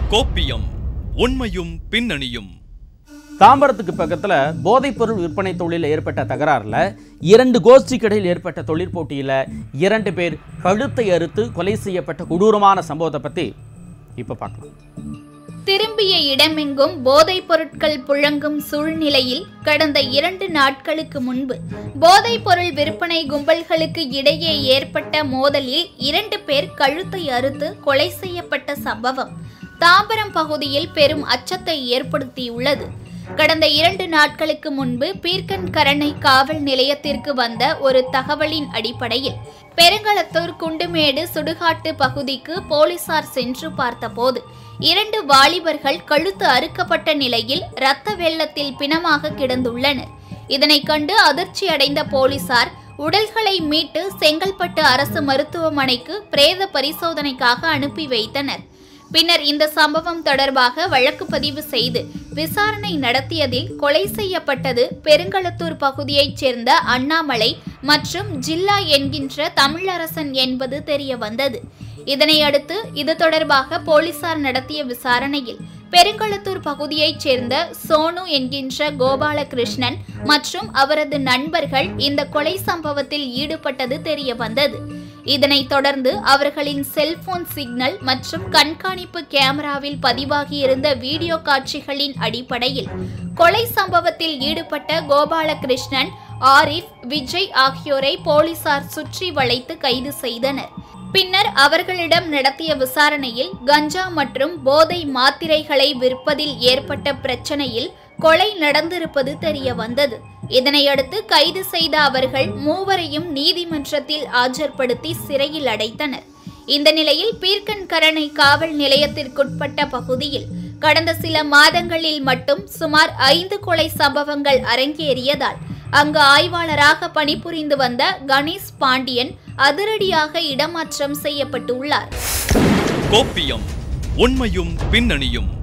கோப்பியம் உண்மையும் பின்னணியும் தாம்பரத்துக்கு பக்கத்தில் போதைப்பொருள் விற்பனை தொழிலில் ஏற்பட்ட தகராறில் இரண்டு கோஷ்டிக்கிடையில் ஏற்பட்ட தொழிற் போட்டியில் இரண்டு பேர் கழுத்தை அறுத்து கொலை செய்யப்பட்ட கொடூரமான சம்பவத்தை பற்றி இப்போ பார்க்கலாம் திரும்பிய இடமெங்கும் போதைப் பொருட்கள் புழங்கும் சூழ்நிலையில் கடந்த இரண்டு நாட்களுக்கு முன்பு போதைப் பொருள் விற்பனை கும்பல்களுக்கு இடையே ஏற்பட்ட மோதலில் இரண்டு பேர் கழுத்தை அறுத்து கொலை செய்யப்பட்ட சம்பவம் தாம்பரம் பகுதியில் பெரும் அச்சத்தை ஏற்படுத்தியுள்ளது கடந்த இரண்டு நாட்களுக்கு முன்பு பீர்க்கன் கரணை காவல் நிலையத்திற்கு வந்த ஒரு தகவலின் அடிப்படையில் பெருங்களத்தூர் குண்டுமேடு சுடுகாட்டு பகுதிக்கு போலீசார் சென்று பார்த்தபோது இரண்டு வாலிபர்கள் கழுத்து அறுக்கப்பட்ட நிலையில் இரத்த வெள்ளத்தில் பிணமாக கிடந்துள்ளனர் இதனைக் கண்டு அதிர்ச்சி அடைந்த போலீசார் உடல்களை மீட்டு செங்கல்பட்டு அரசு மருத்துவமனைக்கு பிரேத பரிசோதனைக்காக அனுப்பி வைத்தனர் பின்னர் இந்த சம்பவம் தொடர்பாக வழக்கு பதிவு செய்து விசாரணை நடத்தியதில் கொலை செய்யப்பட்டது பெருங்களத்தூர் பகுதியைச் சேர்ந்த அண்ணாமலை மற்றும் ஜில்லா என்கின்ற தமிழரசன் என்பது தெரிய வந்தது இதனையடுத்து இது தொடர்பாக போலீசார் நடத்திய விசாரணையில் பெருங்களத்தூர் பகுதியைச் சேர்ந்த சோனு என்கின்ற கோபாலகிருஷ்ணன் மற்றும் அவரது நண்பர்கள் இந்த கொலை சம்பவத்தில் ஈடுபட்டது தெரிய வந்தது இதனைத் தொடர்ந்து அவர்களின் செல்போன் சிக்னல் மற்றும் கண்காணிப்பு கேமராவில் பதிவாகியிருந்த வீடியோ காட்சிகளின் அடிப்படையில் கொலை சம்பவத்தில் ஈடுபட்ட கோபாலகிருஷ்ணன் ஆரிஃப் விஜய் ஆகியோரை போலீசார் சுற்றி வளைத்து கைது செய்தனர் பின்னர் அவர்களிடம் நடத்திய விசாரணையில் கஞ்சா மற்றும் போதை மாத்திரைகளை விற்பதில் ஏற்பட்ட பிரச்சனையில் கொலை நடந்திருப்பது தெரிய வந்தது இதனையடுத்து கைது செய்த அவர்கள் மூவரையும் நீதிமன்றத்தில் ஆஜர்படுத்தி சிறையில் அடைத்தனர் இந்த நிலையில் பீர்க்கன் கரணை காவல் நிலையத்திற்குட்பட்ட பகுதியில் கடந்த சில மாதங்களில் மட்டும் சுமார் ஐந்து கொலை சம்பவங்கள் அரங்கேறியதால் அங்கு ஆய்வாளராக பணிபுரிந்து வந்த கணேஷ் பாண்டியன் அதிரடியாக இடமாற்றம் செய்யப்பட்டுள்ளார் கோப்பியம் உண்மையும் பின்னணியும்